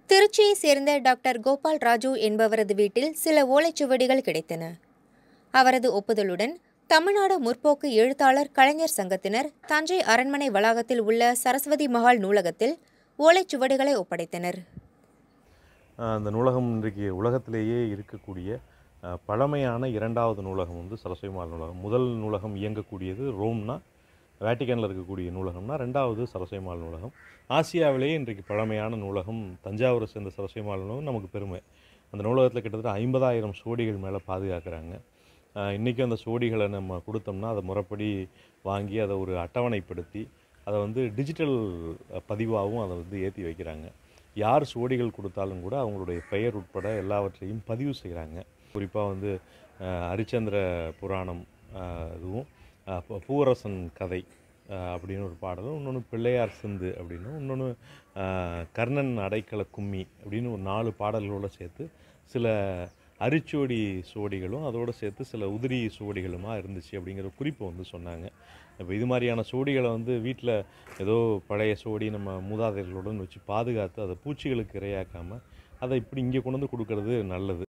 திருச்சியைச் சேர்ந்த டாக்டர் கோபால் ராஜு என்பவரது வீட்டில் சில ஓலைச்சுவடிகள் கிடைத்தன அவரது ஒப்புதலுடன் தமிழ்நாடு முற்போக்கு எழுத்தாளர் கலைஞர் சங்கத்தினர் தஞ்சை அரண்மனை வளாகத்தில் உள்ள சரஸ்வதி மஹால் நூலகத்தில் ஓலைச்சுவடிகளை ஒப்படைத்தனர் ஆஹ் அந்த நூலகம் இன்றைக்கு உலகத்திலேயே இருக்கக்கூடிய ஆஹ் பழமையான இரண்டாவது நூலகம் வந்து சரஸ்வதி மஹால் நூலகம் முதல் நூலகம் இயங்கக்கூடியது ரோம்னா வேட்டிக்கனில் இருக்கக்கூடிய நூலகம்னா ரெண்டாவது சரஸ்வதி மஹால் நூலகம் ஆசியாவிலேயே இன்றைக்கு பழமையான நூலகம் தஞ்சாவூரை சேர்ந்த சரஸ்வதி மஹால் நூலகம் நமக்கு பெருமை அந்த நூலகத்தில் கிட்டத்தட்ட ஐம்பதாயிரம் சோடிகள் மேலே பாதுகாக்கிறாங்க ஆஹ் இன்றைக்கி அந்த சோடிகளை நம்ம கொடுத்தோம்னா அதை முறைப்படி வாங்கி அதை ஒரு அட்டவணைப்படுத்தி அதை வந்து டிஜிட்டல் பதிவாகவும் அதை வந்து ஏற்றி வைக்கிறாங்க யார் சுவடிகள் கொடுத்தாலும் கூட அவங்களுடைய பெயர் உட்பட எல்லாவற்றையும் பதிவு செய்கிறாங்க குறிப்பாக வந்து அஹ், ஹரிச்சந்திர புராணம் அஹ், இதுவும் அஹ், பூ- பூவரசன் கதை அஹ், அப்படின்னு ஒரு பாடலும் இன்னொன்று பிள்ளையார் சிந்து அப்படின்னு இன்னொன்று கர்ணன் அடைக்கல கும்மி அப்படின்னு ஒரு நாலு பாடல்களோடு சேர்த்து சில அரிச்சுவடி சுவடிகளும் அதோடு சேர்த்து சில உதிரி சுவடிகளுமா இருந்துச்சு அப்படிங்கிற குறிப்பு வந்து சொன்னாங்க இப்போ இது மாதிரியான சுவடிகளை வந்து வீட்டில் ஏதோ பழைய சுவடி நம்ம மூதாதையர்களுடன் வச்சு பாதுகாத்து அதை பூச்சிகளுக்கு இரையாக்காமல் அதை இப்படி இங்கே கொண்டு வந்து கொடுக்கறது நல்லது